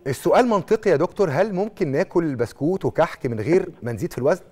السؤال منطقي يا دكتور هل ممكن ناكل بسكوت وكحك من غير ما نزيد في الوزن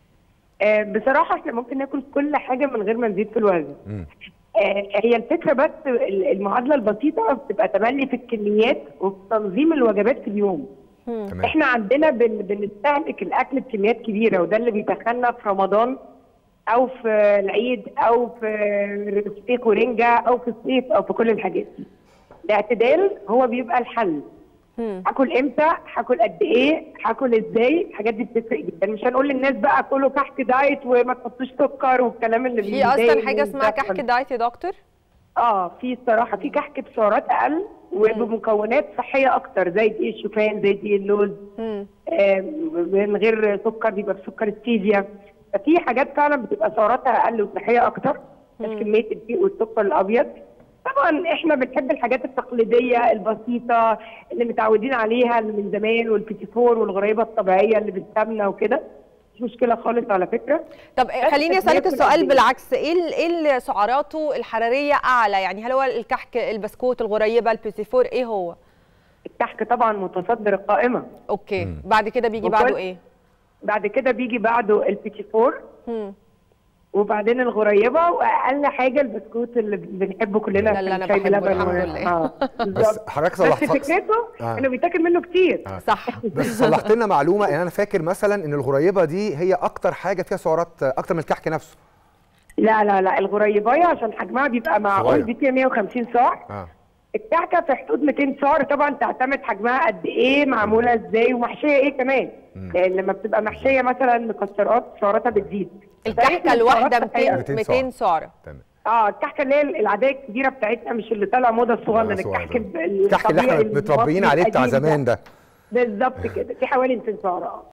آه بصراحه احنا ممكن ناكل كل حاجه من غير ما نزيد في الوزن مم. آه هي الفكره بس ال- المعادله البسيطه بتبقى تملي في الكميات وفي تنظيم الوجبات في اليوم تمام احنا عندنا بن بنستهلك الاكل بكميات كبيره وده اللي بيدخلنا في رمضان او في العيد او في فسيخ ورنجه او في الصيف او في كل الحاجات دي الاعتدال هو بيبقى الحل هاكل امتى هاكل قد ايه هاكل ازاي الحاجات دي بتفرق جدا مش هنقول للناس بقى كلوا كحك دايت وما تحطوش سكر والكلام اللي في بيضايق اصلا حاجه الناس اسمها ده. كحك دايت يا دكتور اه في الصراحه في كحك بسعرات اقل وبمكونات صحيه اكتر زي دقيق الشوفان زي دقيق اللوز مم. آه، من غير سكر بيبقى بسكر ستيفيا ففي حاجات فعلا بتبقى سعراتها اقل وصحيه اكتر مش كميه الدقيق والسكر الابيض طبعا احنا بنحب الحاجات التقليديه البسيطه اللي متعودين عليها اللي من زمان والبيتي فور والغريبه الطبيعيه اللي بالسمنه وكده مش مشكله خالص على فكره طب خليني اسالك بياكل قد السؤال إيه؟ بالعكس ايه ال- ايه اللي سعراته الحراريه اعلى يعني هل هو الكحك البسكوت الغريبه البيتيفور ايه هو الكحك طبعا متصدر القائمه اوكي بعد كده بيجي وكل- بعده ايه بعد كده بيجي بعده البيتي فور مم. وبعدين الغريبه واقل حاجه البسكوت اللي بنحبه كلنا ده اللي أنا شاي بحبه بلبن الحمد و- لله. اه بس بالظبط. حضرتك بس صلحت فكرته آه. انه بيتاكل منه كتير صح بس صلحت لنا معلومه ان انا فاكر مثلا ان الغريبه دي هي اكتر حاجه فيها سعرات اكتر من الكحك نفسه لا لا لا الغريبايه عشان حجمها بيبقى صغير. معقول دي فيها 150 سعر اه الكعكه في حدود 200 سعر طبعا تعتمد حجمها قد ايه معموله ازاي ومحشيه ايه كمان لان لما بتبقى محشيه مثلا مكسرات سعراتها بتزيد الكحكه الواحده سعراتها حقيقة. 200 200 200 سعره تمام اه الكحكه اللي هي العاديه الكبيره بتاعتنا مش اللي طالع موضه الصغنن صغير الكحك ده. ال- الكحك اللي احنا الطبيعي متربيين المصري عليه بتاع القديم ده. زمان ده بالظبط كده في حوالي 200 سعر اه